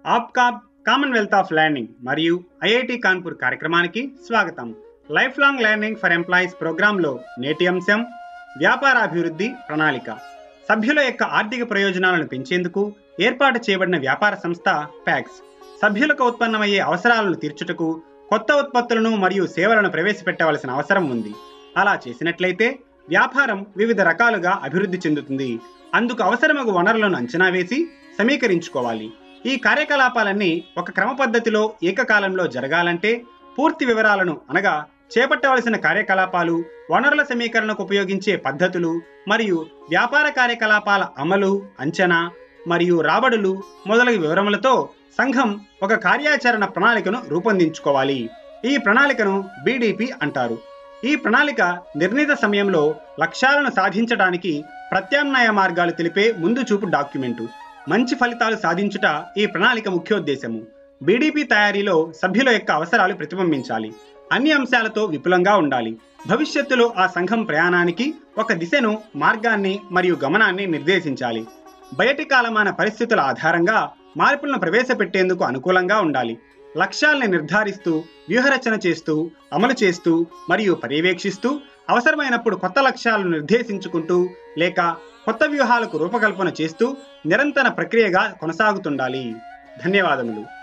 ఆప్కా Commonwealth of learning మరియు IIT Kanpur కార్యక్రమానికి స్వాగతం life long learning for employees ప్రోగ్రాంలో నేటి అంశం వ్యాపారాభివృద్ధి ప్రణాళిక సభ్యుల యొక్క ఆర్థిక ప్రయోజనాలను పెంచేందుకు ఏర్పాటు చేయబడిన వ్యాపార సంస్థ ప్యాక్స్ సభ్యులకు ఉత్పన్నమయ్యే అవసరాలను తీర్చుటకు కొత్త ఉత్పత్తులను మరియు సేవలను ప్రవేశపెట్టవలసిన అవసరం ఉంది అలా చేసినట్లయితే వ్యాపారం వివిధ రకాలుగా అభివృద్ధి చెందుతుంది అందుకు అవసరమగు వనరులను అంచనా వేసి సమీకరించుకోవాలి ఈ కార్యకలాపాలన్నీ ఒక క్రమ పద్ధతిలో ఏకకాలంలో జరగాలంటే పూర్తి వివరాలను అనగా చేపట్టవలసిన కార్యకలాపాలు వనరుల సమీకరణకు ఉపయోగించే పద్ధతులు మరియు వ్యాపార కార్యకలాపాల అమలు అంచనా మరియు రాబడులు మొదలగు వివరములతో సంఘం ఒక కార్యాచరణ ప్రణాళికను రూపొందించుకోవాలి ఈ ప్రణాళికను బీడీపీ అంటారు ఈ ప్రణాళిక నిర్ణీత సమయంలో లక్ష్యాలను సాధించడానికి ప్రత్యామ్నాయ మార్గాలు తెలిపే ముందు చూపు డాక్యుమెంటు మంచి ఫలితాలు సాధించుట ఈ ప్రణాళిక ముఖ్యోద్దేశము బీడీపీ తయారీలో సభ్యుల యొక్క అవసరాలు ప్రతిబింబించాలి అన్ని అంశాలతో విపులంగా ఉండాలి భవిష్యత్తులో ఆ సంఘం ప్రయాణానికి ఒక దిశను మార్గాన్ని మరియు గమనాన్ని నిర్దేశించాలి బయటి కాలమాన పరిస్థితుల ఆధారంగా మార్పులను ప్రవేశపెట్టేందుకు అనుకూలంగా ఉండాలి లక్ష్యాల్ని నిర్ధారిస్తూ వ్యూహరచన చేస్తూ అమలు చేస్తూ మరియు పర్యవేక్షిస్తూ అవసరమైనప్పుడు కొత్త లక్ష్యాలను నిర్దేశించుకుంటూ లేక కొత్త వ్యూహాలకు రూపకల్పన చేస్తూ నిరంతర ప్రక్రియగా కొనసాగుతుండాలి ధన్యవాదములు